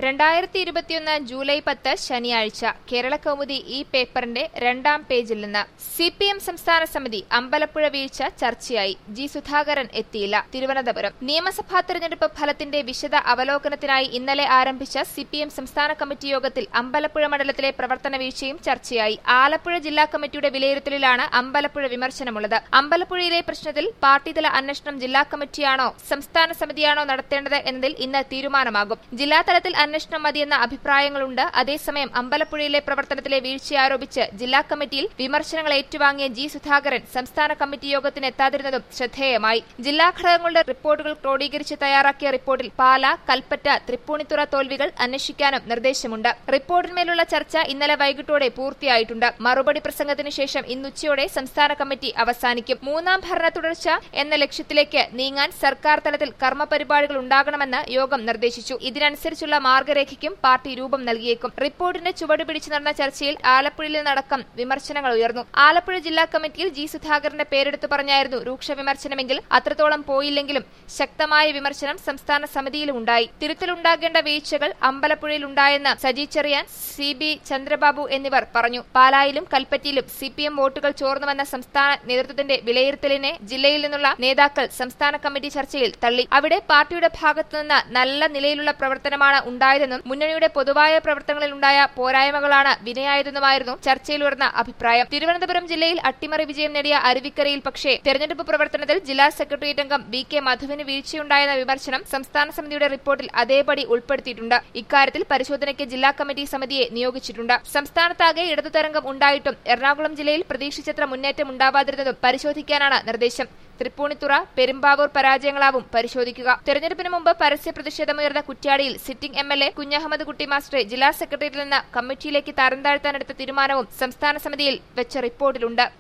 രണ്ടായിരത്തി ഇരുപത്തിയൊന്ന് ജൂലൈ പത്ത് ശനിയാഴ്ച കേരള കൗമുദി ഈ പേപ്പറിന്റെ രണ്ടാം പേജിൽ നിന്ന് സി പി എം സംസ്ഥാന സമിതി അമ്പലപ്പുഴ വീഴ്ച ചർച്ചയായി ജി സുധാകരൻ എത്തിയില്ല തിരുവനന്തപുരം നിയമസഭാ തെരഞ്ഞെടുപ്പ് ഫലത്തിന്റെ വിശദ അവലോകനത്തിനായി ഇന്നലെ ആരംഭിച്ച സി പി എം സംസ്ഥാന കമ്മിറ്റി യോഗത്തിൽ അമ്പലപ്പുഴ മണ്ഡലത്തിലെ പ്രവർത്തന വീഴ്ചയും ചർച്ചയായി ആലപ്പുഴ ജില്ലാ കമ്മിറ്റിയുടെ വിലയിരുത്തലിലാണ് അമ്പലപ്പുഴ വിമർശനമുള്ളത് അമ്പലപ്പുഴയിലെ പ്രശ്നത്തിൽ പാർട്ടിതല അന്വേഷണം ജില്ലാ കമ്മിറ്റിയാണോ സംസ്ഥാന സമിതിയാണോ നടത്തേണ്ടത് എന്നതിൽ ഇന്ന് തീരുമാനമാകും ജില്ലാതലത്തിൽ അന്വേഷണം മതിയെന്ന അഭിപ്രായങ്ങളുണ്ട് അതേസമയം അമ്പലപ്പുഴയിലെ പ്രവർത്തനത്തിലെ വീഴ്ച ആരോപിച്ച് ജില്ലാ കമ്മിറ്റിയിൽ വിമർശനങ്ങൾ ഏറ്റുവാങ്ങിയ ജി സുധാകരൻ സംസ്ഥാന കമ്മിറ്റി യോഗത്തിന് എത്താതിരുന്നതും ശ്രദ്ധേയമായി ജില്ലാ ഘടകങ്ങളുടെ റിപ്പോർട്ടുകൾ ക്രോഡീകരിച്ച് തയ്യാറാക്കിയ റിപ്പോർട്ടിൽ പാല കൽപ്പറ്റ തൃപ്പൂണിത്തുറ തോൽവികൾ അന്വേഷിക്കാനും നിർദ്ദേശമുണ്ട് റിപ്പോർട്ടിന്മേലുള്ള ചർച്ച ഇന്നലെ വൈകിട്ടോടെ പൂർത്തിയായിട്ടുണ്ട് മറുപടി പ്രസംഗത്തിന് ശേഷം ഇന്നുച്ചയോടെ സംസ്ഥാന കമ്മിറ്റി അവസാനിക്കും മൂന്നാം ഭരണ തുടർച്ച എന്ന ലക്ഷ്യത്തിലേക്ക് നീങ്ങാൻ സർക്കാർ തലത്തിൽ കർമ്മപരിപാടികൾ ഉണ്ടാകണമെന്ന് യോഗം നിർദ്ദേശിച്ചു ഇതിനനുസരിച്ചുള്ള മാർഗരേഖയ്ക്കും പാർട്ടി രൂപം നൽകിയേക്കും റിപ്പോർട്ടിന്റെ ചുവട് പിടിച്ചു നടന്ന ചർച്ചയിൽ ആലപ്പുഴയിൽ നിന്നടക്കം വിമർശനങ്ങൾ ഉയർന്നു ആലപ്പുഴ ജില്ലാ കമ്മിറ്റിയിൽ ജി സുധാകരന്റെ പേരെടുത്തു പറഞ്ഞായിരുന്നു രൂക്ഷ വിമർശനമെങ്കിൽ അത്രത്തോളം പോയില്ലെങ്കിലും ശക്തമായ വിമർശനം സംസ്ഥാന സമിതിയിലും ഉണ്ടായി തിരുത്തലുണ്ടാകേണ്ട വീഴ്ചകൾ അമ്പലപ്പുഴയിൽ ഉണ്ടായെന്ന് സജി ചെറിയാൻ സി ബി ചന്ദ്രബാബു എന്നിവർ പറഞ്ഞു പാലായിലും കൽപ്പറ്റയിലും സി പി എം വോട്ടുകൾ ചോർന്നുവെന്ന സംസ്ഥാന നേതൃത്വത്തിന്റെ വിലയിരുത്തലിനെ ജില്ലയിൽ നിന്നുള്ള നേതാക്കൾ സംസ്ഥാന കമ്മിറ്റി ചർച്ചയിൽ തള്ളി അവിടെ പാർട്ടിയുടെ ഭാഗത്തുനിന്ന് നല്ല നിലയിലുള്ള പ്രവർത്തനമാണ് ഉണ്ടായതെന്നും മുന്നണിയുടെ പൊതുവായ പ്രവർത്തനങ്ങളിലുണ്ടായ പോരായ്മകളാണ് വിനയായതെന്നുമായിരുന്നു ചർച്ചയിലുയർന്ന അഭിപ്രായം തിരുവനന്തപുരം ജില്ലയിൽ അട്ടിമറി വിജയം നേടിയ അരുവിക്കരയിൽ പക്ഷേ തെരഞ്ഞെടുപ്പ് പ്രവർത്തനത്തിൽ ജില്ലാ സെക്രട്ടേറിയറ്റ് അംഗം വി കെ മധുവിന് വീഴ്ചയുണ്ടായെന്ന വിമർശനം സംസ്ഥാന സമിതിയുടെ റിപ്പോർട്ടിൽ അതേപടി ഉൾപ്പെടുത്തിയിട്ടുണ്ട് ഇക്കാര്യത്തിൽ പരിശോധനയ്ക്ക് ജില്ലാ കമ്മിറ്റി സമിതിയെ നിയോഗിച്ചിട്ടുണ്ട് സംസ്ഥാനത്താകെ ഇടതു തരംഗം ഉണ്ടായിട്ടും എറണാകുളം ജില്ലയിൽ പ്രതീക്ഷിച്ചത്ര മുന്നേറ്റം ഉണ്ടാവാതിരുന്നതും പരിശോധിക്കാനാണ് നിർദ്ദേശം തൃപ്പൂണിത്തുറ പെരുമ്പാവൂർ പരാജയങ്ങളാവും പരിശോധിക്കുക തെരഞ്ഞെടുപ്പിന് മുമ്പ് പരസ്യ പ്രതിഷേധമുയർന്ന കുറ്റ്യാടിയിൽ sitting M L A Kunhammad Kutty മാസ്റ്ററെ ജില്ലാ സെക്രട്ടേറിയറ്റിൽ നിന്ന് കമ്മിറ്റിയിലേക്ക് തരം താഴ്ത്താനെടുത്ത തീരുമാനവും സംസ്ഥാന സമിതിയിൽ വെച്ച റിപ്പോർട്ടിലുണ്ട്